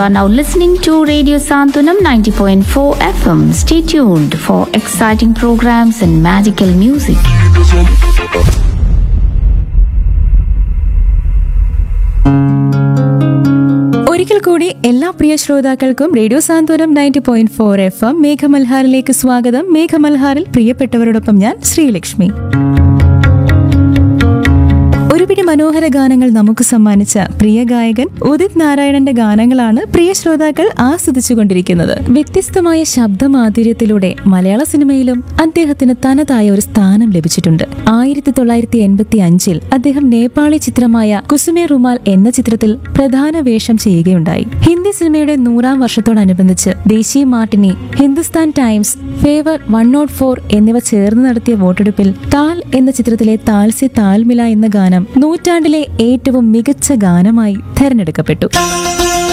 are now listening to Radio Santunam 90.4 FM. Stay tuned for exciting programs and magical music. ഒരിക്കൽ കൂടി എല്ലാ പ്രിയ ശ്രോതാക്കൾക്കും radio Santhwanam ninety point four F M മേഘമൽഹാറിലേക്ക് സ്വാഗതം മേഘമൽഹാറിൽ പ്രിയപ്പെട്ടവരോടൊപ്പം ഞാൻ ശ്രീലക്ഷ്മി ഒരുപിടി മനോഹര ഗാനങ്ങൾ നമുക്ക് സമ്മാനിച്ച പ്രിയ ഗായകൻ ഉദിത് നാരായണന്റെ ഗാനങ്ങളാണ് പ്രിയ ശ്രോതാക്കൾ ആസ്വദിച്ചുകൊണ്ടിരിക്കുന്നത് വ്യത്യസ്തമായ ശബ്ദമാധുര്യത്തിലൂടെ മലയാള സിനിമയിലും അദ്ദേഹത്തിന് തനതായ ഒരു സ്ഥാനം ലഭിച്ചിട്ടുണ്ട് ആയിരത്തി തൊള്ളായിരത്തി എൺപത്തി അഞ്ചിൽ അദ്ദേഹം നേപ്പാളി ചിത്രമായ കുസുമേ റുമാൽ എന്ന ചിത്രത്തിൽ പ്രധാന വേഷം ചെയ്യുകയുണ്ടായി ഹിന്ദി സിനിമയുടെ നൂറാം വർഷത്തോടനുബന്ധിച്ച് ദേശീയ Martini Hindustan times favour one note four എന്നിവ ചേർന്ന് നടത്തിയ വോട്ടെടുപ്പിൽ താൽ എന്ന ചിത്രത്തിലെ താൽസി താൽമില എന്ന ഗാനം നൂറ്റാണ്ടിലെ ഏറ്റവും മികച്ച ഗാനമായി തെരഞ്ഞെടുക്കപ്പെട്ടു